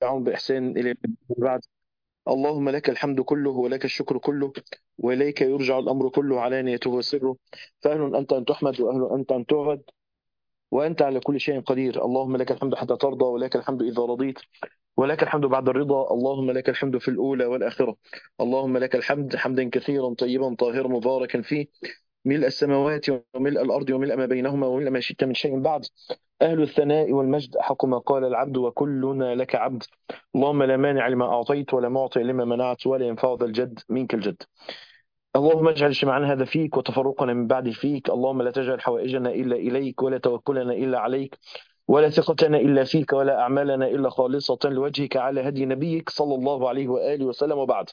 تبعهم بإحسان إلى بعد اللهم لك الحمد كله ولك الشكر كله وإليك يرجع الأمر كله علانيته وسره فأهل أنت أن تحمد وأهل أنت أن تعبد وأنت على كل شيء قدير اللهم لك الحمد حتى ترضى ولك الحمد إذا رضيت ولك الحمد بعد الرضا اللهم لك الحمد في الأولى والآخرة اللهم لك الحمد حمدا كثيرا طيبا طاهرا مباركا فيه ملء السماوات وملء الأرض وملء ما بينهما وملء ما شئت من شيء بعد أهل الثناء والمجد حق ما قال العبد وكلنا لك عبد اللهم لا مانع لما أعطيت ولا معطي لما منعت ولا ينفع ذا الجد منك الجد اللهم اجعل اجتماعنا هذا فيك وتفرقنا من بعد فيك اللهم لا تجعل حوائجنا إلا إليك ولا توكلنا إلا عليك ولا ثقتنا إلا فيك ولا أعمالنا إلا خالصة لوجهك على هدي نبيك صلى الله عليه وآله وسلم وبعد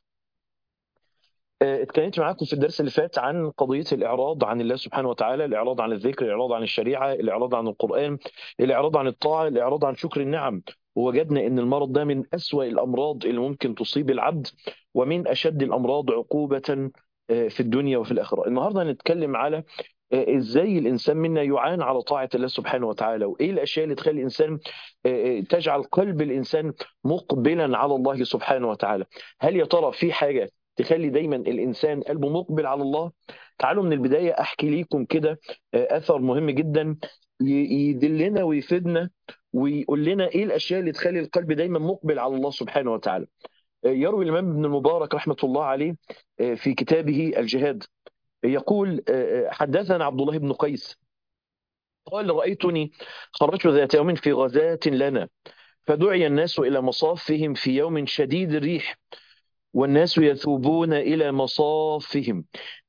آه، اتكلمت معاكم في الدرس اللي فات عن قضية الإعراض عن الله سبحانه وتعالى الإعراض عن الذكر الإعراض عن الشريعة الإعراض عن القرآن الإعراض عن الطاعة الإعراض عن شكر النعم ووجدنا أن المرض ده من أسوأ الأمراض اللي ممكن تصيب العبد ومن أشد الأمراض عقوبة آه، في الدنيا وفي الآخرة النهاردة هنتكلم على آه، ازاي الانسان منا يعان على طاعه الله سبحانه وتعالى وايه الاشياء اللي تخلي الانسان آه، آه، تجعل قلب الانسان مقبلا على الله سبحانه وتعالى هل يا ترى في حاجه تخلي دايما الانسان قلبه مقبل على الله تعالوا من البدايه احكي لكم كده اثر مهم جدا ي- يدلنا ويفيدنا ويقول لنا ايه الاشياء اللي تخلي القلب دايما مقبل على الله سبحانه وتعالى يروي الامام ابن المبارك رحمه الله عليه في كتابه الجهاد يقول حدثنا عبد الله بن قيس قال رأيتني خرجت ذات يوم في غزاة لنا فدعي الناس إلى مصافهم في يوم شديد الريح والناس يثوبون إلى مصافهم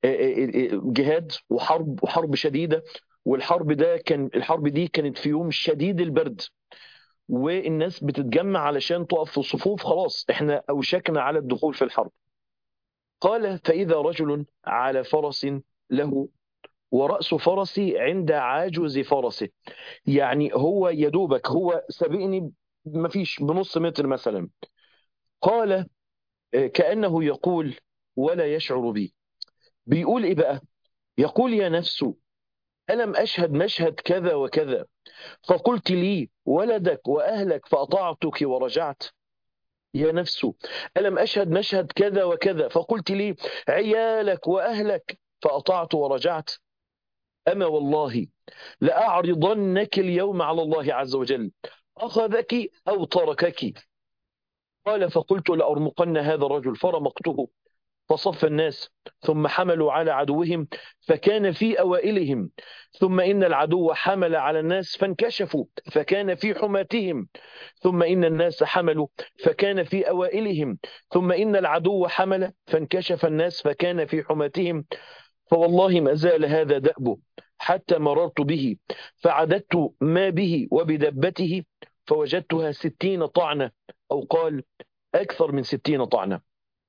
جهاد وحرب وحرب شديدة والحرب ده كان الحرب دي كانت في يوم شديد البرد والناس بتتجمع علشان تقف في الصفوف خلاص احنا أوشكنا على الدخول في الحرب قال فإذا رجل على فرس له ورأس فرسي عند عاجز فرسه يعني هو يدوبك هو سبقني مفيش بنص متر مثلا قال آه، كأنه يقول ولا يشعر بي بيقول إيه بقى يقول يا نفس ألم أشهد مشهد كذا وكذا فقلت لي ولدك وأهلك فأطعتك ورجعت يا نفس ألم أشهد مشهد كذا وكذا فقلت لي عيالك وأهلك فأطعت ورجعت أما والله لأعرضنك اليوم على الله عز وجل أخذك أو تركك قال فقلت لأرمقن هذا الرجل فرمقته فصف الناس ثم حملوا على عدوهم فكان في أوائلهم ثم إن العدو حمل على الناس فانكشفوا فكان في حماتهم ثم إن الناس حملوا فكان في أوائلهم ثم إن العدو حمل فانكشف الناس فكان في حماتهم فوالله ما زال هذا دأبه حتى مررت به فعددت ما به وبدبته فوجدتها ستين طعنة أو قال أكثر من ستين طعنة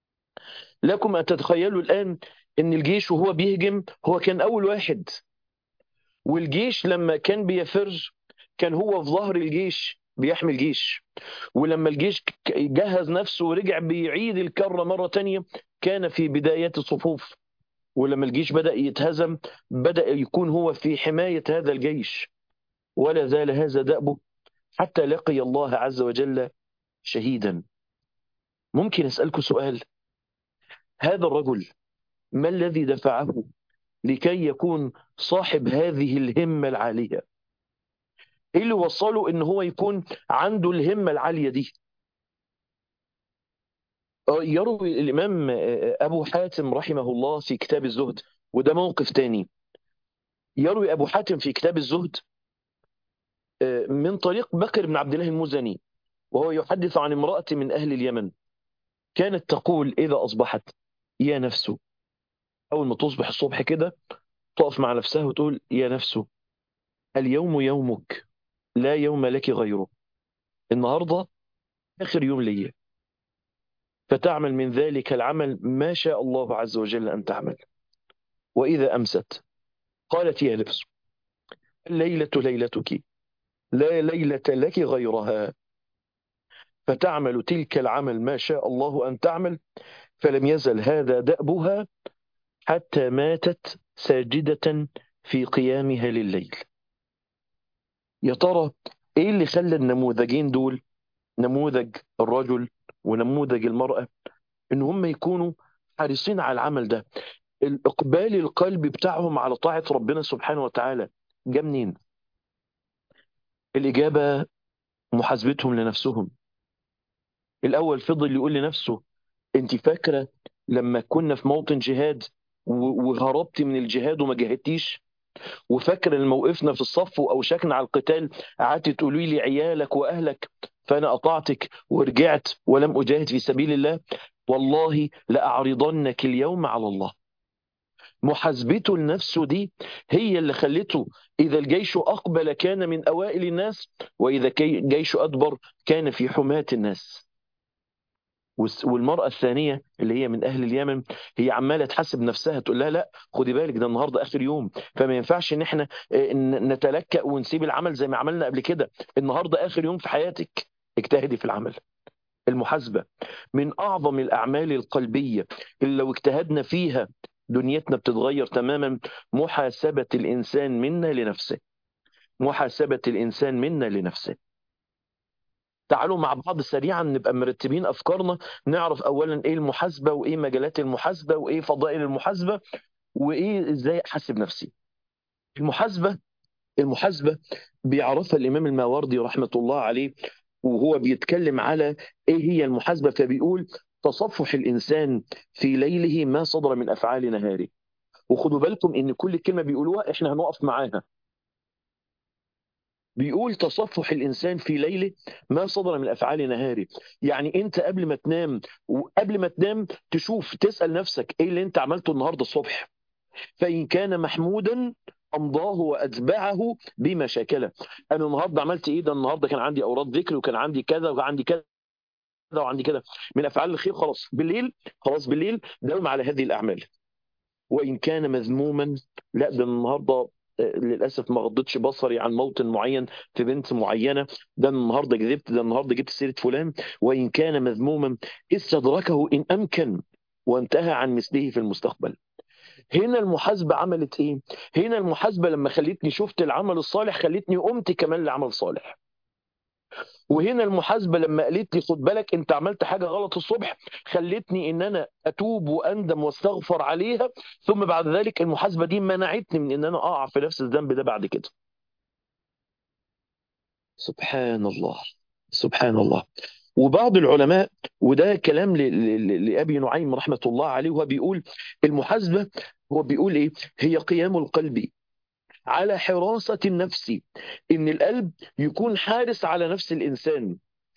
لكم أن تتخيلوا الآن أن الجيش وهو بيهجم هو كان أول واحد والجيش لما كان بيفر كان هو في ظهر الجيش بيحمي الجيش ولما الجيش ك- جهز نفسه ورجع بيعيد الكرة مرة تانية كان في بدايات الصفوف ولما الجيش بدأ يتهزم بدأ يكون هو في حماية هذا الجيش ولا زال هذا دأبه حتى لقي الله عز وجل شهيدا ممكن أسألكم سؤال هذا الرجل ما الذي دفعه لكي يكون صاحب هذه الهمة العالية ايه اللي وصله ان هو يكون عنده الهمة العالية دي آه، يروي الامام آه، ابو حاتم رحمه الله في كتاب الزهد وده موقف تاني يروي ابو حاتم في كتاب الزهد آه، من طريق بكر بن عبد الله المزني وهو يحدث عن امرأة من اهل اليمن كانت تقول اذا اصبحت يا نفس اول ما تصبح الصبح كده تقف مع نفسها وتقول يا نفس اليوم يومك لا يوم لك غيره النهارده اخر يوم ليا فتعمل من ذلك العمل ما شاء الله عز وجل ان تعمل واذا امست قالت يا نفس الليله ليلتك لا ليله لك غيرها فتعمل تلك العمل ما شاء الله ان تعمل فلم يزل هذا دأبها حتى ماتت ساجدة في قيامها لليل يا ترى ايه اللي خلى النموذجين دول نموذج الرجل ونموذج المرأة ان هم يكونوا حريصين على العمل ده الاقبال القلبي بتاعهم على طاعة ربنا سبحانه وتعالى جه منين الاجابة محاسبتهم لنفسهم الاول فضل يقول لنفسه انت فاكرة لما كنا في موطن جهاد و- وهربت من الجهاد وما جاهدتيش وفاكر ان موقفنا في الصف واوشكنا على القتال قعدت تقولي لي عيالك واهلك فانا اطعتك ورجعت ولم اجاهد في سبيل الله والله لاعرضنك اليوم على الله محاسبته لنفسه دي هي اللي خلته اذا الجيش اقبل كان من اوائل الناس واذا كي- الجيش ادبر كان في حماة الناس والس- والمرأة الثانية اللي هي من أهل اليمن هي عمالة تحاسب نفسها تقول لها لا خدي بالك ده النهاردة آخر يوم فما ينفعش إن إحنا آه، ن- نتلكأ ونسيب العمل زي ما عملنا قبل كده النهاردة آخر يوم في حياتك اجتهدي في العمل المحاسبة من أعظم الأعمال القلبية اللي لو اجتهدنا فيها دنيتنا بتتغير تماما محاسبة الإنسان منا لنفسه محاسبة الإنسان منا لنفسه تعالوا مع بعض سريعا نبقى مرتبين افكارنا نعرف اولا ايه المحاسبه وايه مجالات المحاسبه وايه فضائل المحاسبه وايه ازاي احاسب نفسي المحاسبه المحاسبه بيعرفها الامام الماوردي رحمه الله عليه وهو بيتكلم على ايه هي المحاسبه فبيقول تصفح الانسان في ليله ما صدر من افعال نهاره وخدوا بالكم ان كل كلمه بيقولوها احنا هنقف معاها بيقول تصفح الانسان في ليله ما صدر من افعال نهاره يعني انت قبل ما تنام وقبل ما تنام تشوف تسال نفسك ايه اللي انت عملته النهارده الصبح فان كان محمودا امضاه واتبعه بما شاكله انا النهارده عملت ايه ده النهارده كان عندي اوراد ذكر وكان عندي كذا وكان عندي كذا وعندي كذا من افعال الخير خلاص بالليل خلاص بالليل داوم على هذه الاعمال وان كان مذموما لا ده النهارده آه، للاسف ما غضتش بصري عن موطن معين في بنت معينه ده النهارده كذبت ده النهارده جبت سيره فلان وان كان مذموما استدركه ان امكن وانتهى عن مثله في المستقبل هنا المحاسبه عملت ايه هنا المحاسبه لما خلتني شفت العمل الصالح خلتني قمت كمان لعمل صالح وهنا المحاسبه لما قالت لي خد بالك انت عملت حاجه غلط الصبح خلتني ان انا اتوب واندم واستغفر عليها ثم بعد ذلك المحاسبه دي منعتني من ان انا اقع في نفس الذنب ده بعد كده سبحان الله سبحان الله وبعض العلماء وده كلام ل- ل- ل- لابي نعيم رحمه الله عليه وهو بيقول المحاسبه هو بيقول ايه هي قيام القلب على حراسه النفس ان القلب يكون حارس على نفس الانسان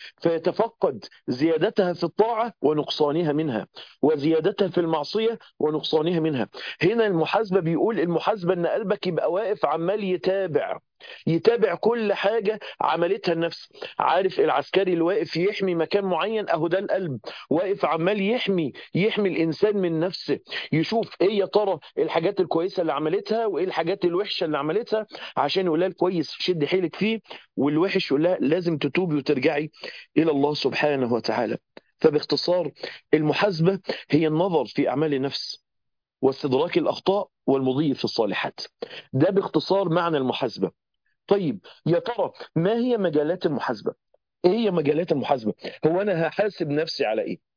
فيتفقد زيادتها في الطاعة ونقصانها منها وزيادتها في المعصية ونقصانها منها هنا المحاسبة بيقول المحاسبة ان قلبك يبقى واقف عمال يتابع يتابع كل حاجة عملتها النفس عارف العسكري اللي واقف يحمي مكان معين اهو ده القلب واقف عمال يحمي يحمي الانسان من نفسه يشوف ايه يا ترى الحاجات الكويسة اللي عملتها وايه الحاجات الوحشة اللي عملتها عشان يقول لها الكويس شد حيلك فيه والوحش يقول لها لازم تتوبي وترجعي الى الله سبحانه وتعالى فباختصار المحاسبه هي النظر في اعمال النفس واستدراك الاخطاء والمضي في الصالحات ده باختصار معنى المحاسبه طيب يا ترى ما هي مجالات المحاسبه ايه هي مجالات المحاسبه هو انا هحاسب نفسي على ايه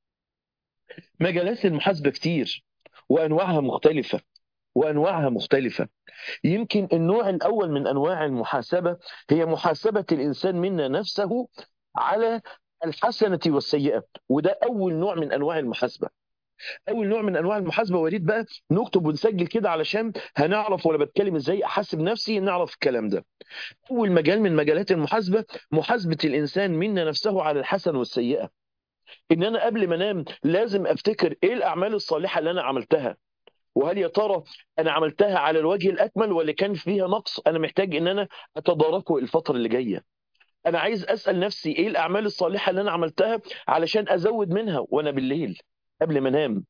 مجالات المحاسبه كتير وانواعها مختلفه وانواعها مختلفه يمكن النوع الاول من انواع المحاسبه هي محاسبه الانسان منا نفسه على الحسنه والسيئه وده اول نوع من انواع المحاسبه اول نوع من انواع المحاسبه وريد بقى نكتب ونسجل كده علشان هنعرف وانا بتكلم ازاي احاسب نفسي نعرف الكلام ده اول مجال من مجالات المحاسبه محاسبه الانسان منا نفسه على الحسنه والسيئه ان انا قبل ما انام لازم افتكر ايه الاعمال الصالحه اللي انا عملتها وهل يا ترى انا عملتها على الوجه الاكمل ولا كان فيها نقص انا محتاج ان انا اتداركه الفتره اللي جايه انا عايز اسال نفسي ايه الاعمال الصالحه اللي انا عملتها علشان ازود منها وانا بالليل قبل ما انام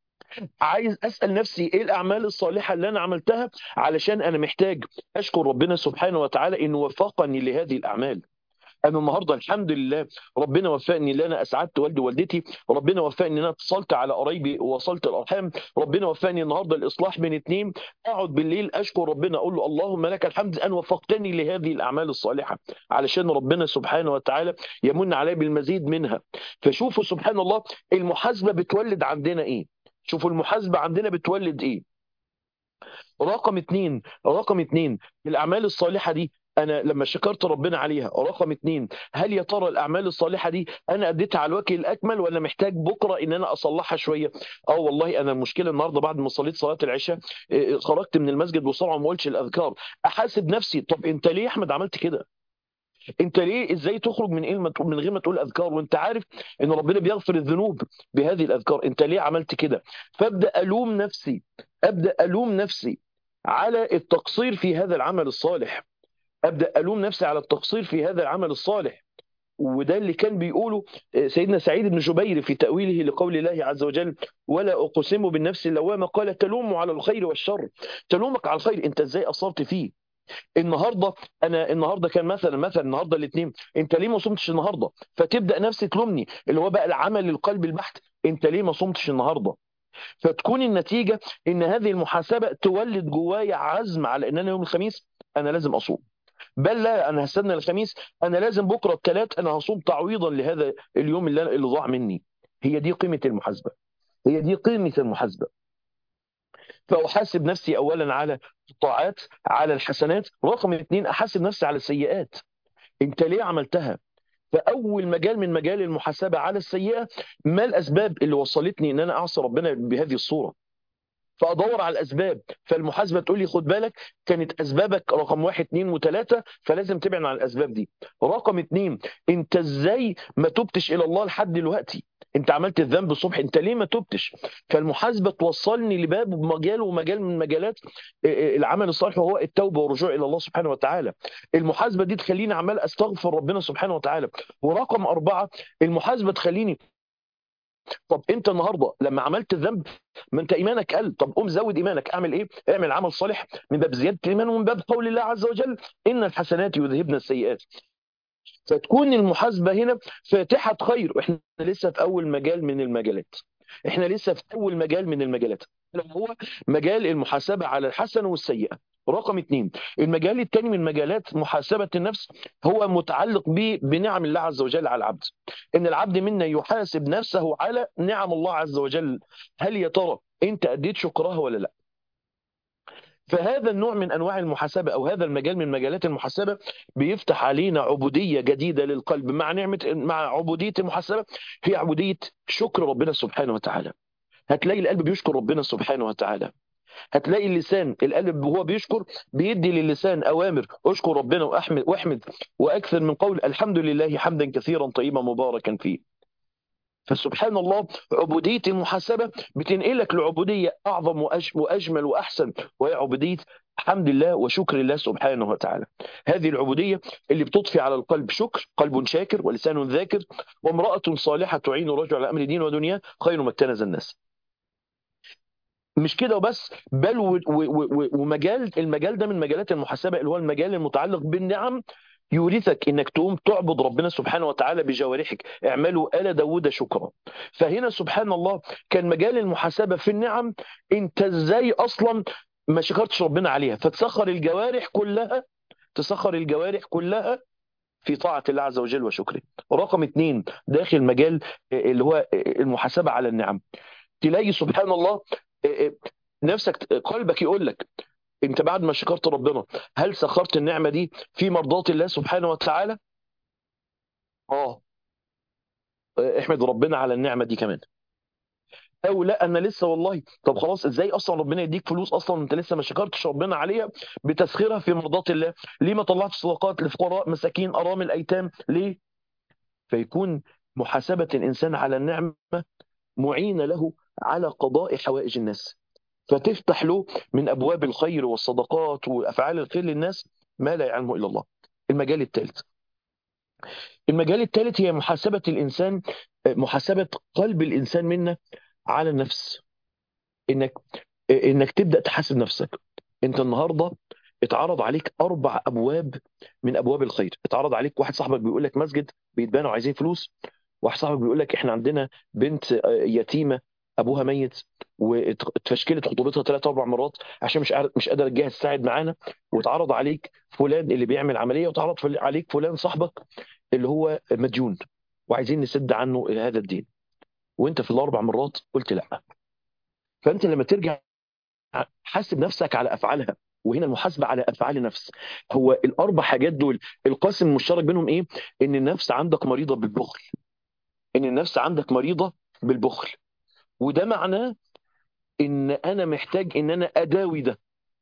عايز اسال نفسي ايه الاعمال الصالحه اللي انا عملتها علشان انا محتاج اشكر ربنا سبحانه وتعالى انه وفقني لهذه الاعمال انا النهارده الحمد لله ربنا وفقني ان انا اسعدت والدي ووالدتي ربنا وفقني ان انا اتصلت على قرايبي ووصلت الارحام ربنا وفقني النهارده الاصلاح بين اتنين اقعد بالليل اشكر ربنا اقول له اللهم لك الحمد ان وفقتني لهذه الاعمال الصالحه علشان ربنا سبحانه وتعالى يمن علي بالمزيد منها فشوفوا سبحان الله المحاسبه بتولد عندنا ايه شوفوا المحاسبه عندنا بتولد ايه رقم اتنين رقم اتنين الاعمال الصالحه دي انا لما شكرت ربنا عليها رقم اتنين هل يا ترى الاعمال الصالحه دي انا اديتها على الوجه الاكمل ولا محتاج بكره ان انا اصلحها شويه اه والله انا المشكله النهارده بعد ما صليت صلاه العشاء إيه، خرجت من المسجد بسرعه وما قلتش الاذكار احاسب نفسي طب انت ليه يا احمد عملت كده انت ليه ازاي تخرج من ايه من غير ما تقول اذكار وانت عارف ان ربنا بيغفر الذنوب بهذه الاذكار انت ليه عملت كده فابدا الوم نفسي ابدا الوم نفسي على التقصير في هذا العمل الصالح ابدا الوم نفسي على التقصير في هذا العمل الصالح وده اللي كان بيقوله سيدنا سعيد بن جبير في تأويله لقول الله عز وجل ولا أقسم بالنفس اللوامة قال تلوم على الخير والشر تلومك على الخير أنت إزاي أصرت فيه النهارده انا النهارده كان مثلا مثلا النهارده الاثنين انت ليه ما صمتش النهارده فتبدا نفسي تلومني اللي هو بقى العمل القلب البحت انت ليه ما صمتش النهارده فتكون النتيجه ان هذه المحاسبه تولد جوايا عزم على ان انا يوم الخميس انا لازم اصوم بل لا انا هستنى الخميس انا لازم بكره الثلاث انا هصوم تعويضا لهذا اليوم اللي, اللي ضاع مني هي دي قيمه المحاسبه هي دي قيمه المحاسبه فاحاسب نفسي اولا على الطاعات على الحسنات رقم اثنين احاسب نفسي على السيئات انت ليه عملتها فاول مجال من مجال المحاسبه على السيئه ما الاسباب اللي وصلتني ان انا اعصي ربنا بهذه الصوره فادور على الاسباب فالمحاسبه تقول لي خد بالك كانت اسبابك رقم واحد اثنين وثلاثه فلازم تبعد عن الاسباب دي رقم اثنين انت ازاي ما تبتش الى الله لحد دلوقتي انت عملت الذنب الصبح انت ليه ما تبتش فالمحاسبه توصلني لباب مجال ومجال من مجالات العمل الصالح وهو التوبه والرجوع الى الله سبحانه وتعالى المحاسبه دي تخليني عمال استغفر ربنا سبحانه وتعالى ورقم اربعه المحاسبه تخليني طب انت النهارده لما عملت الذنب ما انت ايمانك قل طب قوم زود ايمانك اعمل ايه اعمل عمل صالح من باب زياده الايمان ومن باب قول الله عز وجل ان الحسنات يذهبن السيئات فتكون المحاسبه هنا فاتحه خير واحنا لسه في اول مجال من المجالات احنا لسه في اول مجال من المجالات هو مجال المحاسبه على الحسنه والسيئه رقم اثنين المجال الثاني من مجالات محاسبة النفس هو متعلق بنعم الله عز وجل على العبد ان العبد منا يحاسب نفسه على نعم الله عز وجل هل يا ترى انت اديت شكرها ولا لا فهذا النوع من انواع المحاسبه او هذا المجال من مجالات المحاسبه بيفتح علينا عبوديه جديده للقلب مع نعمه مع عبوديه المحاسبه هي عبوديه شكر ربنا سبحانه وتعالى هتلاقي القلب بيشكر ربنا سبحانه وتعالى هتلاقي اللسان القلب وهو بيشكر بيدي للسان اوامر اشكر ربنا واحمد واحمد واكثر من قول الحمد لله حمدا كثيرا طيبا مباركا فيه فسبحان الله عبودية المحاسبة بتنقلك لعبودية أعظم وأجمل وأحسن وهي عبودية حمد الله وشكر الله سبحانه وتعالى هذه العبودية اللي بتضفي على القلب شكر قلب شاكر ولسان ذاكر وامرأة صالحة تعين الرجل على أمر دين ودنيا خير ما اكتنز الناس مش كده وبس بل ومجال المجال ده من مجالات المحاسبه اللي هو المجال المتعلق بالنعم يورثك انك تقوم تعبد ربنا سبحانه وتعالى بجوارحك اعملوا ال داود شكرا فهنا سبحان الله كان مجال المحاسبه في النعم انت ازاي اصلا ما شكرتش ربنا عليها فتسخر الجوارح كلها تسخر الجوارح كلها في طاعة الله عز وجل وشكره رقم اثنين داخل مجال اللي هو المحاسبة على النعم تلاقي سبحان الله نفسك قلبك يقول لك انت بعد ما شكرت ربنا هل سخرت النعمه دي في مرضات الله سبحانه وتعالى اه احمد ربنا على النعمه دي كمان او لا انا لسه والله طب خلاص ازاي اصلا ربنا يديك فلوس اصلا انت لسه ما شكرتش ربنا عليها بتسخيرها في مرضات الله ليه ما طلعتش صدقات لفقراء مساكين ارامل ايتام ليه فيكون محاسبه الانسان على النعمه معينه له على قضاء حوائج الناس فتفتح له من ابواب الخير والصدقات وافعال الخير للناس ما لا يعلمه الا الله. المجال الثالث. المجال الثالث هي محاسبه الانسان محاسبه قلب الانسان منا على النفس. انك انك تبدا تحاسب نفسك. انت النهارده اتعرض عليك اربع ابواب من ابواب الخير اتعرض عليك واحد صاحبك بيقول لك مسجد بيتبنى وعايزين فلوس واحد صاحبك بيقول لك احنا عندنا بنت آه، يتيمه ابوها ميت واتفشكلت خطوبتها ثلاث اربع مرات عشان مش عارف مش قادر الجهه تساعد معانا واتعرض عليك فلان اللي بيعمل عمليه واتعرض فل- عليك فلان صاحبك اللي هو مديون وعايزين نسد عنه هذا الدين وانت في الاربع مرات قلت لا فانت لما ترجع حاسب نفسك على افعالها وهنا المحاسبه على افعال النفس هو الاربع حاجات دول القاسم المشترك بينهم ايه ان النفس عندك مريضه بالبخل ان النفس عندك مريضه بالبخل وده معناه ان انا محتاج ان انا اداوي ده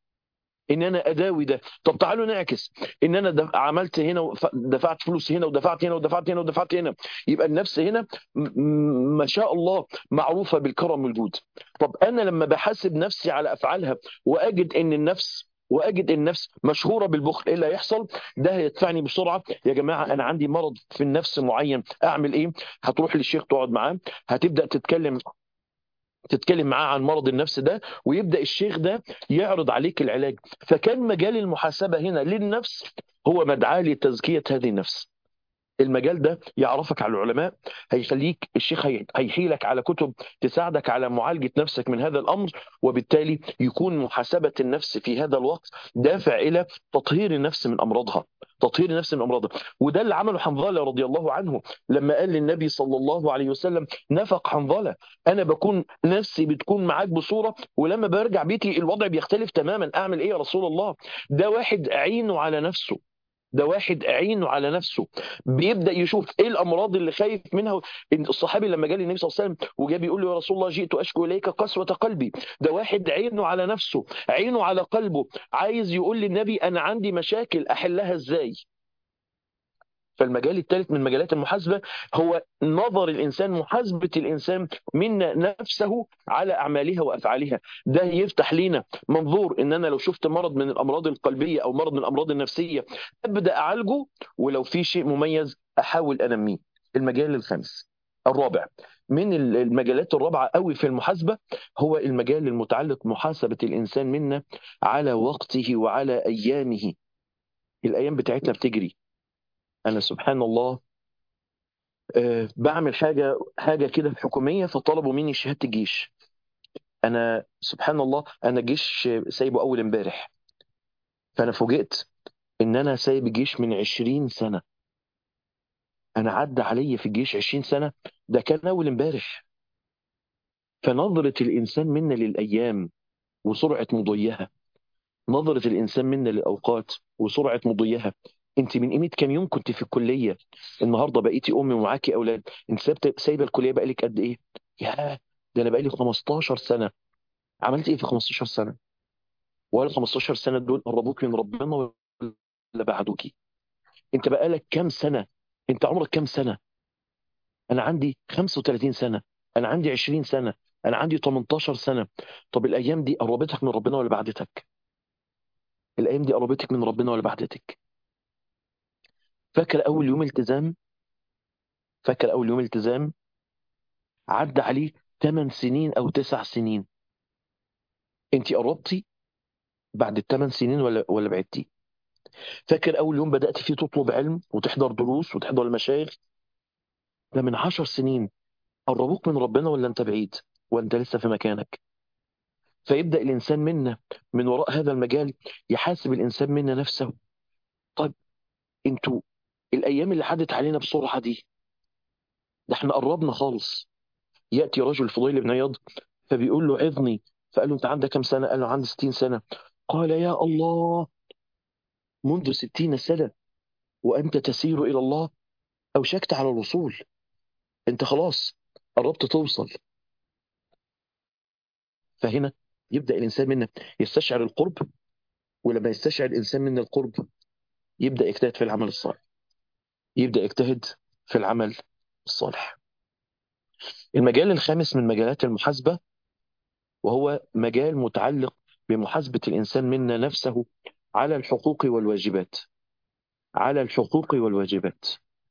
ان انا اداوي ده طب تعالوا نعكس ان انا دف- عملت هنا وف- دفعت فلوس هنا ودفعت هنا ودفعت هنا ودفعت هنا يبقى النفس هنا م- م- ما شاء الله معروفه بالكرم والجود طب انا لما بحاسب نفسي على افعالها واجد ان النفس واجد النفس مشهوره بالبخل ايه اللي هيحصل ده هيدفعني بسرعه يا جماعه انا عندي مرض في النفس معين اعمل ايه هتروح للشيخ تقعد معاه هتبدا تتكلم تتكلم معاه عن مرض النفس ده ويبدا الشيخ ده يعرض عليك العلاج فكان مجال المحاسبه هنا للنفس هو مدعاه لتزكيه هذه النفس المجال ده يعرفك على العلماء هيخليك الشيخ هي- هيحيلك على كتب تساعدك على معالجة نفسك من هذا الأمر وبالتالي يكون محاسبة النفس في هذا الوقت دافع إلى تطهير النفس من أمراضها تطهير النفس من أمراضها وده اللي عمله حنظلة رضي الله عنه لما قال للنبي صلى الله عليه وسلم نفق حنظلة أنا بكون نفسي بتكون معاك بصورة ولما برجع بيتي الوضع بيختلف تماما أعمل إيه يا رسول الله ده واحد عينه على نفسه ده واحد عينه على نفسه بيبدا يشوف ايه الامراض اللي خايف منها إن الصحابي لما جاء للنبي صلى الله عليه وسلم وجاء بيقول له يا رسول الله جئت اشكو اليك قسوه قلبي ده واحد عينه على نفسه عينه على قلبه عايز يقول للنبي انا عندي مشاكل احلها ازاي فالمجال الثالث من مجالات المحاسبه هو نظر الانسان محاسبه الانسان من نفسه على اعمالها وافعالها ده يفتح لينا منظور ان انا لو شفت مرض من الامراض القلبيه او مرض من الامراض النفسيه ابدا اعالجه ولو في شيء مميز احاول انميه المجال الخامس الرابع من المجالات الرابعه قوي في المحاسبه هو المجال المتعلق محاسبه الانسان منا على وقته وعلى ايامه الايام بتاعتنا بتجري انا سبحان الله آه، بعمل حاجه حاجه كده حكوميه فطلبوا مني شهاده الجيش انا سبحان الله انا الجيش سايبه اول امبارح فانا فوجئت ان انا سايب الجيش من 20 سنه انا عدى عليا في الجيش 20 سنه ده كان اول امبارح فنظره الانسان منا للايام وسرعه مضيها نظره الانسان منا للاوقات وسرعه مضيها انت من قيمه كام يوم كنت في الكليه النهارده بقيتي ام ومعاكي اولاد انت سايبه سايبه الكليه بقالك قد ايه يا ده انا بقالي 15 سنه عملت ايه في 15 سنه ولا 15 سنه دول قربوك من ربنا ولا بعدوكي انت بقالك كام سنه انت عمرك كام سنه انا عندي 35 سنه انا عندي 20 سنه انا عندي 18 سنه طب الايام دي قربتك من ربنا ولا بعدتك الايام دي قربتك من ربنا ولا بعدتك فاكر اول يوم التزام فاكر اول يوم التزام عدى عليه 8 سنين او 9 سنين انت قربتي بعد الثمان سنين ولا ولا بعدتي فاكر اول يوم بدات فيه تطلب علم وتحضر دروس وتحضر المشايخ ده من 10 سنين قربوك من ربنا ولا انت بعيد وانت لسه في مكانك فيبدا الانسان منا من وراء هذا المجال يحاسب الانسان منا نفسه طيب انتوا الايام اللي عدت علينا بسرعه دي ده احنا قربنا خالص ياتي رجل فضيل بن عياض فبيقول له عظني فقال له انت عندك كم سنه قال له عندي 60 سنه قال يا الله منذ 60 سنه وانت تسير الى الله اوشكت على الوصول انت خلاص قربت توصل فهنا يبدا الانسان منا يستشعر القرب ولما يستشعر الانسان منا القرب يبدا يجتهد في العمل الصالح يبدا يجتهد في العمل الصالح المجال الخامس من مجالات المحاسبه وهو مجال متعلق بمحاسبه الانسان منا نفسه على الحقوق والواجبات على الحقوق والواجبات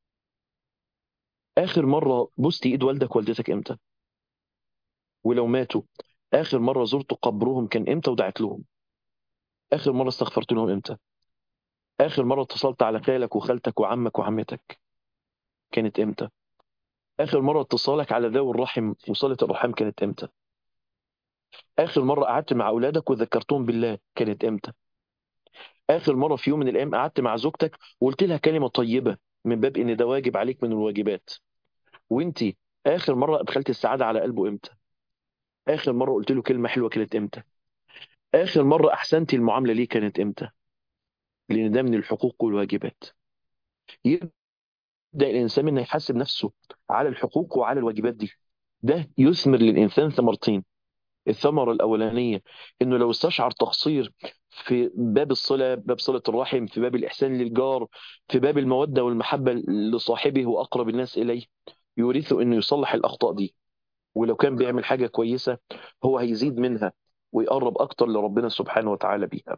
اخر مره بوستي ايد والدك والدتك امتى ولو ماتوا اخر مره زرت قبرهم كان امتى ودعت لهم اخر مره استغفرت لهم امتى اخر مره اتصلت على خالك وخالتك وعمك وعمتك كانت امتى اخر مره اتصالك على ذوي الرحم وصله الرحم كانت امتى اخر مره قعدت مع اولادك وذكرتهم بالله كانت امتى اخر مره في يوم من الايام قعدت مع زوجتك وقلت لها كلمه طيبه من باب ان ده واجب عليك من الواجبات وانت اخر مره ادخلت السعاده على قلبه امتى اخر مره قلت له كلمه حلوه كانت امتى اخر مره احسنتي المعامله ليه كانت امتى لان ده من الحقوق والواجبات يبدا الانسان انه يحاسب نفسه على الحقوق وعلى الواجبات دي ده يثمر للانسان ثمرتين الثمره الاولانيه انه لو استشعر تقصير في باب الصله باب صله الرحم في باب الاحسان للجار في باب الموده والمحبه لصاحبه واقرب الناس اليه يورثه انه يصلح الاخطاء دي ولو كان بيعمل حاجه كويسه هو هيزيد منها ويقرب اكتر لربنا سبحانه وتعالى بيها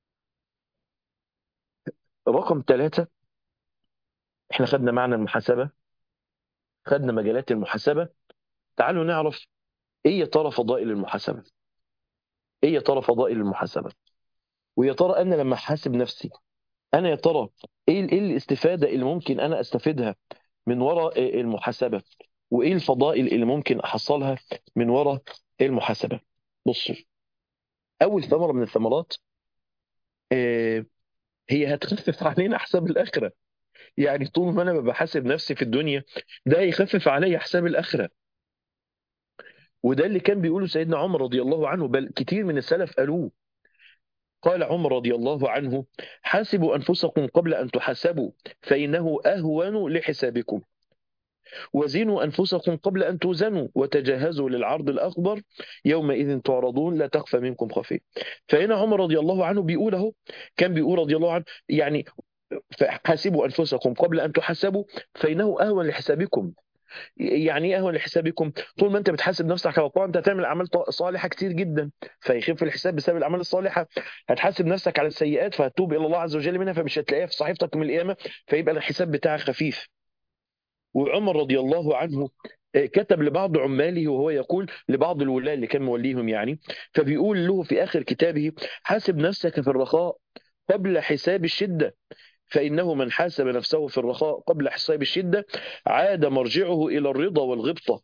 رقم ثلاثة احنا خدنا معنى المحاسبة خدنا مجالات المحاسبة تعالوا نعرف ايه يا ترى فضائل المحاسبة ايه يا ترى فضائل المحاسبة ويا ترى انا لما احاسب نفسي انا يا ترى ايه ايه الاستفادة اللي ممكن انا استفيدها من وراء المحاسبة وايه الفضائل اللي ممكن احصلها من وراء المحاسبة بصوا اول ثمرة من الثمرات آه، هي هتخفف علينا حساب الاخره يعني طول ما انا بحاسب نفسي في الدنيا ده يخفف عليا حساب الاخره وده اللي كان بيقوله سيدنا عمر رضي الله عنه بل كتير من السلف قالوه قال عمر رضي الله عنه حاسبوا انفسكم قبل ان تحاسبوا فانه اهون لحسابكم وزنوا انفسكم قبل ان توزنوا وتجهزوا للعرض الاكبر يومئذ تعرضون لا تخفى منكم خفيه فهنا عمر رضي الله عنه بيقول اهو كان بيقول رضي الله عنه يعني حاسبوا انفسكم قبل ان تحاسبوا فانه اهون لحسابكم يعني ايه اهون لحسابكم طول ما انت بتحاسب نفسك على الطاعه انت هتعمل اعمال صالحه كتير جدا فيخف الحساب بسبب الاعمال الصالحه هتحاسب نفسك على السيئات فهتوب الى الله عز وجل منها فمش هتلاقيها في صحيفتك من القيامه فيبقى الحساب بتاعك خفيف وعمر رضي الله عنه كتب لبعض عماله وهو يقول لبعض الولاة اللي كان موليهم يعني فبيقول له في آخر كتابه حاسب نفسك في الرخاء قبل حساب الشدة فإنه من حاسب نفسه في الرخاء قبل حساب الشدة عاد مرجعه إلى الرضا والغبطة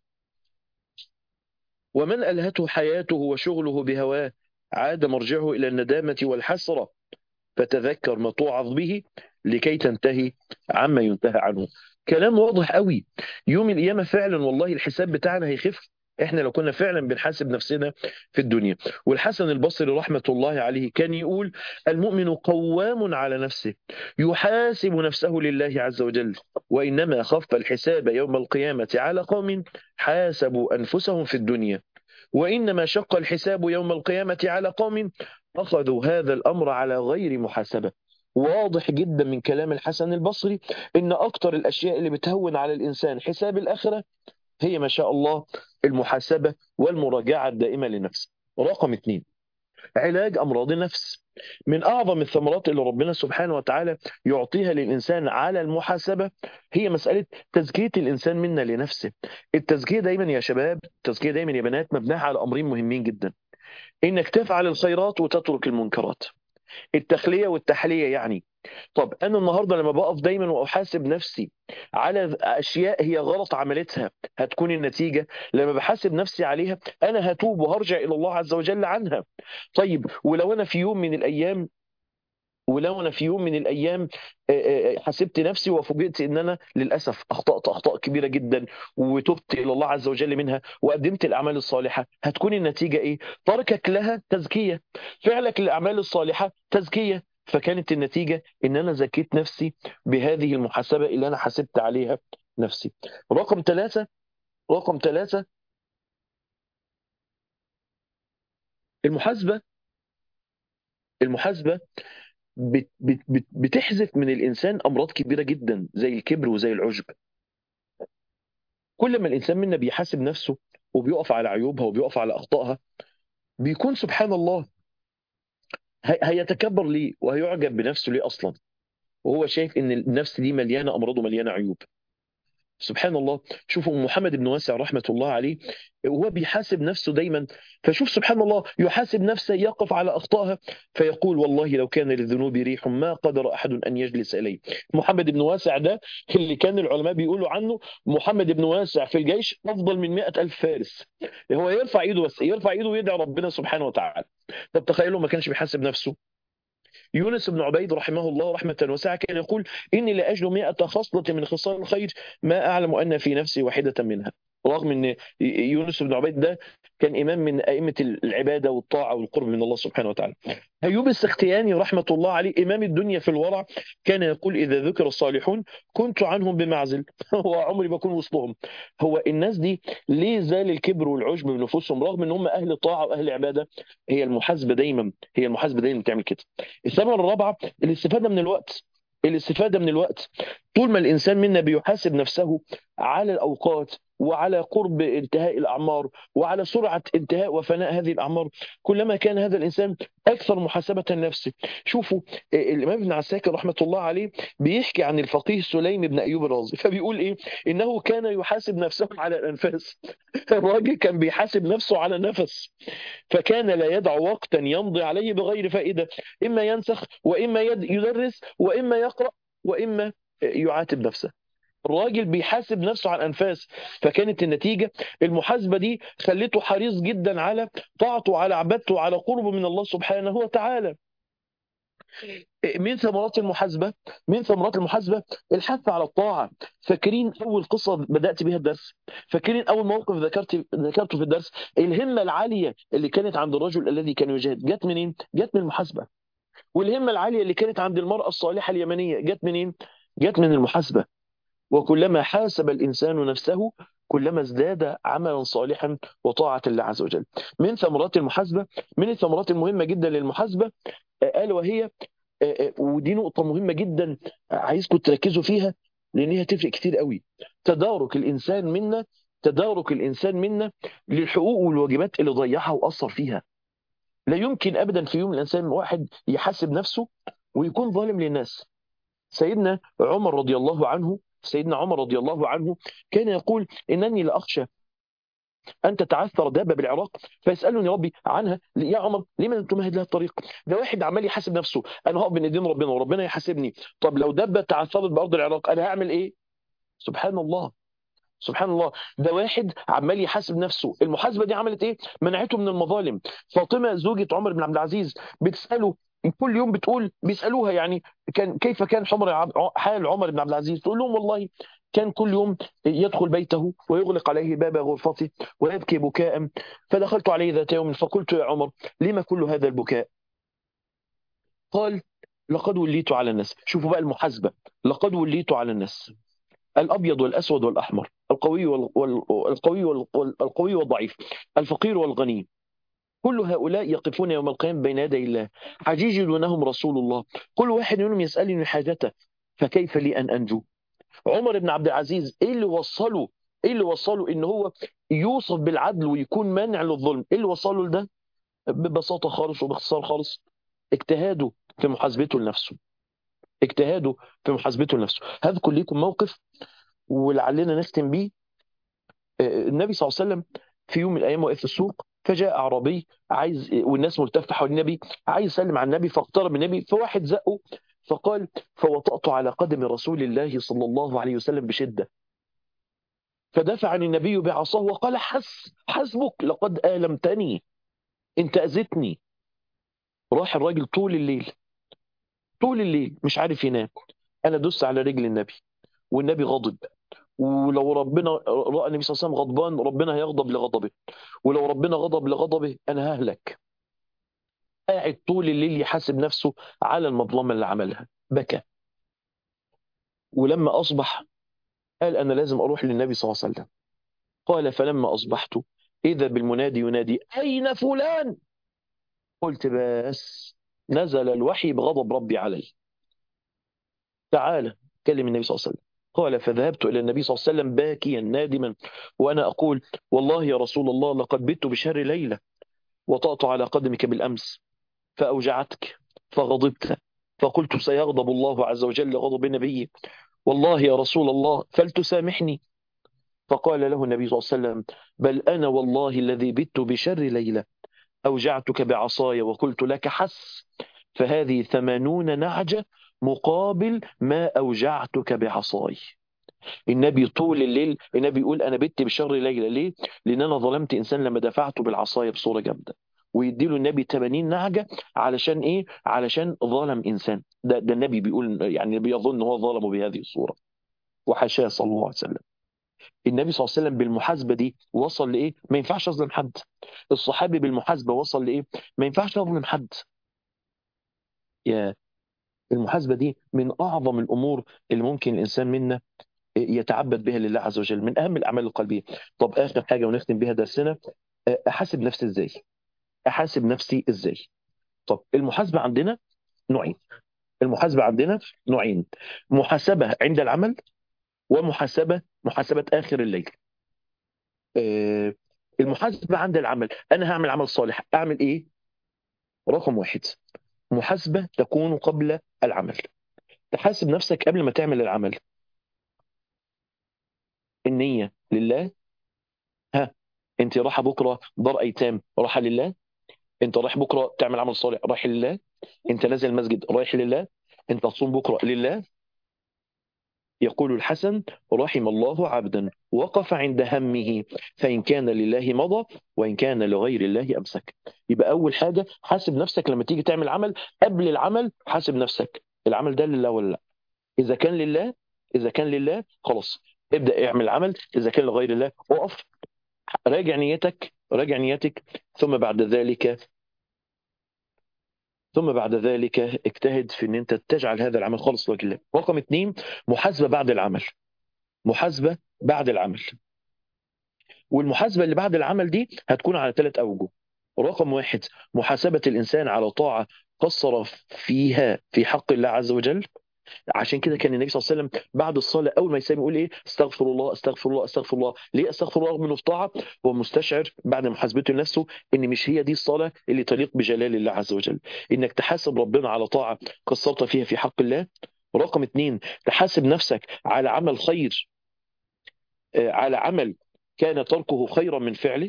ومن ألهته حياته وشغله بهواه عاد مرجعه إلى الندامة والحسرة فتذكر ما توعظ به لكي تنتهي عما ينتهى عنه كلام واضح قوي يوم القيامة فعلا والله الحساب بتاعنا هيخف احنا لو كنا فعلا بنحاسب نفسنا في الدنيا والحسن البصري رحمة الله عليه كان يقول المؤمن قوام على نفسه يحاسب نفسه لله عز وجل وإنما خف الحساب يوم القيامة على قوم حاسبوا أنفسهم في الدنيا وإنما شق الحساب يوم القيامة على قوم أخذوا هذا الأمر على غير محاسبة واضح جدا من كلام الحسن البصري ان اكتر الاشياء اللي بتهون على الانسان حساب الاخره هي ما شاء الله المحاسبه والمراجعه الدائمه لنفسه. رقم اثنين علاج امراض النفس. من اعظم الثمرات اللي ربنا سبحانه وتعالى يعطيها للانسان على المحاسبه هي مساله تزكيه الانسان منا لنفسه. التزكيه دايما يا شباب، التزكيه دايما يا بنات مبناها على امرين مهمين جدا. انك تفعل الخيرات وتترك المنكرات. التخليه والتحليه يعني طب انا النهارده لما بقف دايما واحاسب نفسي على اشياء هي غلط عملتها هتكون النتيجه لما بحاسب نفسي عليها انا هتوب وهرجع الى الله عز وجل عنها طيب ولو انا في يوم من الايام ولو انا في يوم من الايام حسبت نفسي وفوجئت ان انا للاسف اخطات اخطاء كبيره جدا وتبت الى الله عز وجل منها وقدمت الاعمال الصالحه هتكون النتيجه ايه؟ تركك لها تزكيه فعلك للاعمال الصالحه تزكيه فكانت النتيجه ان انا زكيت نفسي بهذه المحاسبه اللي انا حاسبت عليها نفسي. رقم ثلاثه رقم ثلاثه المحاسبه المحاسبه بت بت بت بتحذف من الانسان امراض كبيره جدا زي الكبر وزي العجب. كل ما الانسان منا بيحاسب نفسه وبيقف على عيوبها وبيقف على اخطائها بيكون سبحان الله هيتكبر ليه وهيعجب بنفسه ليه اصلا وهو شايف ان النفس دي مليانه امراض ومليانه عيوب سبحان الله شوفوا محمد بن واسع رحمة الله عليه وهو بيحاسب نفسه دايما فشوف سبحان الله يحاسب نفسه يقف على أخطائها فيقول والله لو كان للذنوب ريح ما قدر أحد أن يجلس إليه محمد بن واسع ده اللي كان العلماء بيقولوا عنه محمد بن واسع في الجيش أفضل من مئة ألف فارس هو يرفع إيده بس يرفع إيده ويدعي ربنا سبحانه وتعالى طب تخيلوا ما كانش بيحاسب نفسه يونس بن عبيد رحمه الله رحمة واسعة كان يقول إني لأجد مئة خصلة من خصال الخير ما أعلم أن في نفسي واحدة منها رغم أن يونس بن عبيد ده كان إمام من أئمة العبادة والطاعة والقرب من الله سبحانه وتعالى أيوب السختياني رحمة الله عليه إمام الدنيا في الورع كان يقول إذا ذكر الصالحون كنت عنهم بمعزل هو عمري بكون وسطهم هو الناس دي ليه زال الكبر والعجب بنفوسهم رغم ان هم اهل طاعه واهل عباده هي المحاسبه دايما هي المحاسبه دايما بتعمل كده الثمره الرابعه الاستفاده من الوقت الاستفاده من الوقت طول ما الانسان منا بيحاسب نفسه على الاوقات وعلى قرب انتهاء الاعمار وعلى سرعه انتهاء وفناء هذه الاعمار كلما كان هذا الانسان اكثر محاسبه لنفسه شوفوا الامام ابن عساكر رحمه الله عليه بيحكي عن الفقيه سليم بن ايوب الرازي فبيقول ايه انه كان يحاسب نفسه على الانفاس الراجل كان بيحاسب نفسه على نفس فكان لا يدع وقتا يمضي عليه بغير فائده اما ينسخ واما يدرس واما يقرا واما يعاتب نفسه الراجل بيحاسب نفسه على الانفاس فكانت النتيجه المحاسبه دي خلته حريص جدا على طاعته وعلى عبادته وعلى قربه من الله سبحانه وتعالى من ثمرات المحاسبه من ثمرات المحاسبه الحث على الطاعه فاكرين اول قصه بدات بها الدرس فاكرين اول موقف ذكرت ذكرته في الدرس الهمه العاليه اللي كانت عند الرجل الذي كان يجاهد جت منين جت من المحاسبه والهمه العاليه اللي كانت عند المراه الصالحه اليمنيه جت منين جت من المحاسبه وكلما حاسب الإنسان نفسه كلما ازداد عملا صالحا وطاعة الله عز وجل من ثمرات المحاسبة من الثمرات المهمة جدا للمحاسبة قال وهي ودي نقطة مهمة جدا عايزكم تركزوا فيها لأن هي تفرق كتير قوي تدارك الإنسان منا تدارك الإنسان منا للحقوق والواجبات اللي ضيعها وأثر فيها لا يمكن أبدا في يوم الإنسان واحد يحاسب نفسه ويكون ظالم للناس سيدنا عمر رضي الله عنه سيدنا عمر رضي الله عنه كان يقول إنني لأخشى أن تتعثر دابة بالعراق فيسألني ربي عنها يا عمر لما لم تمهد لها الطريق ده واحد عمال يحاسب نفسه أنا هقف بين ايدين ربنا وربنا يحاسبني طب لو دابة تعثرت بأرض العراق أنا هعمل إيه سبحان الله سبحان الله ده واحد عمال يحاسب نفسه المحاسبه دي عملت ايه منعته من المظالم فاطمه زوجة عمر بن عبد العزيز بتساله كل يوم بتقول بيسالوها يعني كان كيف كان حمر حال عمر بن عبد العزيز تقول لهم والله كان كل يوم يدخل بيته ويغلق عليه باب غرفته ويبكي بكاء فدخلت عليه ذات يوم فقلت يا عمر لما كل هذا البكاء قال لقد وليت على الناس شوفوا بقى المحاسبه لقد وليت على الناس الابيض والاسود والاحمر القوي والقوي والقوي والضعيف الفقير والغني كل هؤلاء يقفون يوم القيامة بين يدي الله حجيج دونهم رسول الله كل واحد منهم يسألني حاجته فكيف لي أن أنجو عمر بن عبد العزيز إيه اللي وصله إيه اللي وصله إن هو يوصف بالعدل ويكون مانع للظلم إيه اللي وصله لده ببساطة خالص وباختصار خالص اجتهاده في محاسبته لنفسه اجتهاده في محاسبته لنفسه هذكر لكم موقف ولعلنا نختم بيه النبي صلى الله عليه وسلم في يوم من الايام واقف في السوق فجاء اعرابي عايز والناس ملتفه حول النبي عايز يسلم على النبي فاقترب من النبي فواحد زقه فقال فوطأت على قدم رسول الله صلى الله عليه وسلم بشده فدفعني النبي بعصاه وقال حس حسبك لقد آلمتني انت أذيتني راح الراجل طول الليل طول الليل مش عارف ينام انا دس على رجل النبي والنبي غضب ولو ربنا راى النبي صلى الله عليه وسلم غضبان ربنا هيغضب لغضبه ولو ربنا غضب لغضبه انا ههلك قاعد طول الليل يحاسب نفسه على المظلمه اللي عملها بكى ولما اصبح قال انا لازم اروح للنبي صلى الله عليه وسلم قال فلما اصبحت اذا بالمنادي ينادي اين فلان قلت بس نزل الوحي بغضب ربي علي تعالى كلم النبي صلى الله عليه وسلم قال فذهبت إلى النبي صلى الله عليه وسلم باكيا نادما وأنا أقول والله يا رسول الله لقد بت بشهر ليلة وطأت على قدمك بالأمس فأوجعتك فغضبت فقلت سيغضب الله عز وجل غضب نبيه والله يا رسول الله فلتسامحني فقال له النبي صلى الله عليه وسلم بل أنا والله الذي بت بشر ليلة أوجعتك بعصاي وقلت لك حس فهذه ثمانون نعجة مقابل ما أوجعتك بعصاي النبي طول الليل النبي يقول أنا بت بشر ليلة ليه؟ لأن أنا ظلمت إنسان لما دفعته بالعصاية بصورة جامدة ويديله النبي 80 نعجة علشان إيه؟ علشان ظلم إنسان ده, ده النبي بيقول يعني بيظن هو ظلمه بهذه الصورة وحاشاه صلى الله عليه وسلم النبي صلى الله عليه وسلم بالمحاسبة دي وصل لإيه؟ ما ينفعش أظلم حد الصحابي بالمحاسبة وصل لإيه؟ ما ينفعش أظلم حد يا المحاسبة دي من أعظم الأمور اللي ممكن الإنسان منا يتعبد بها لله عز وجل من أهم الأعمال القلبية طب آخر حاجة ونختم بها درسنا أحاسب نفسي إزاي أحاسب نفسي إزاي طب المحاسبة عندنا نوعين المحاسبة عندنا نوعين محاسبة عند العمل ومحاسبة محاسبة آخر الليل آه، المحاسبة عند العمل أنا هعمل عمل صالح أعمل إيه رقم واحد محاسبة تكون قبل العمل تحاسب نفسك قبل ما تعمل العمل النية لله ها انت رايحة بكرة دار أيتام رايحة لله انت رايح بكرة تعمل عمل صالح رايح لله انت نازل المسجد رايح لله انت تصوم بكرة لله يقول الحسن رحم الله عبدا وقف عند همه فإن كان لله مضى وإن كان لغير الله أمسك يبقى أول حاجة حاسب نفسك لما تيجي تعمل عمل قبل العمل حاسب نفسك العمل ده لله ولا لا إذا كان لله إذا كان لله خلاص ابدأ اعمل عمل إذا كان لغير الله وقف راجع نيتك راجع نيتك ثم بعد ذلك ثم بعد ذلك اجتهد في ان انت تجعل هذا العمل خالص لوجه الله رقم اثنين محاسبة بعد العمل محاسبة بعد العمل والمحاسبة اللي بعد العمل دي هتكون على ثلاث أوجه رقم واحد محاسبة الإنسان على طاعة قصر فيها في حق الله عز وجل عشان كده كان النبي صلى الله عليه وسلم بعد الصلاه اول ما يسلم يقول ايه استغفر الله استغفر الله استغفر الله ليه استغفر الله رغم انه في طاعه هو مستشعر بعد محاسبته لنفسه ان مش هي دي الصلاه اللي تليق بجلال الله عز وجل انك تحاسب ربنا على طاعه قصرت فيها في حق الله رقم اثنين تحاسب نفسك على عمل خير آه، على عمل كان تركه خيرا من فعله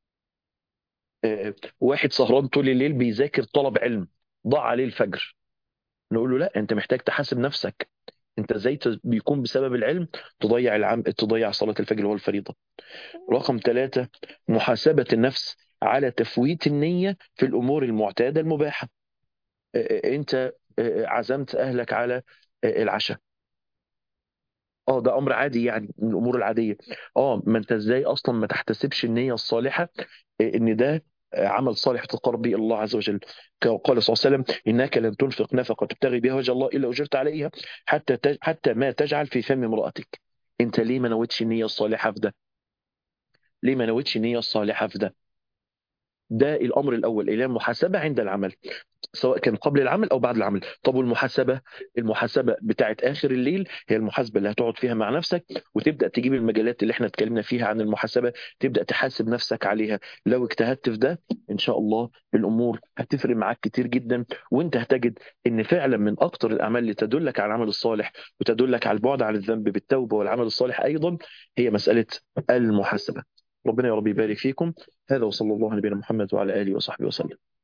آه، واحد سهران طول الليل بيذاكر طلب علم ضاع عليه الفجر نقول له لا انت محتاج تحاسب نفسك انت ازاي ت- بيكون بسبب العلم تضيع العم تضيع صلاة الفجر اللي هو الفريضة رقم ثلاثة محاسبة النفس على تفويت النية في الأمور المعتادة المباحة اه، اه، انت اه، عزمت أهلك على اه، العشاء اه ده امر عادي يعني من الامور العاديه اه ما انت ازاي اصلا ما تحتسبش النيه الصالحه آه، ان ده آه، عمل صالح تقرب به الله عز وجل كما قال صلى الله عليه وسلم انك لن تنفق نفقه تبتغي بها وجه الله الا اجرت عليها حتى تج... حتى ما تجعل في فم امراتك انت ليه ما نويتش النيه الصالحه في ده ليه ما نويتش النيه الصالحه في ده ده الامر الاول الى المحاسبه عند العمل سواء كان قبل العمل او بعد العمل طب والمحاسبه المحاسبه بتاعت اخر الليل هي المحاسبه اللي هتقعد فيها مع نفسك وتبدا تجيب المجالات اللي احنا اتكلمنا فيها عن المحاسبه تبدا تحاسب نفسك عليها لو اجتهدت في ده ان شاء الله الامور هتفرق معاك كتير جدا وانت هتجد ان فعلا من اكتر الاعمال اللي تدلك على العمل الصالح وتدلك على البعد عن الذنب بالتوبه والعمل الصالح ايضا هي مساله المحاسبه ربنا يا رب يبارك فيكم هذا وصلى الله على نبينا محمد وعلى اله وصحبه وسلم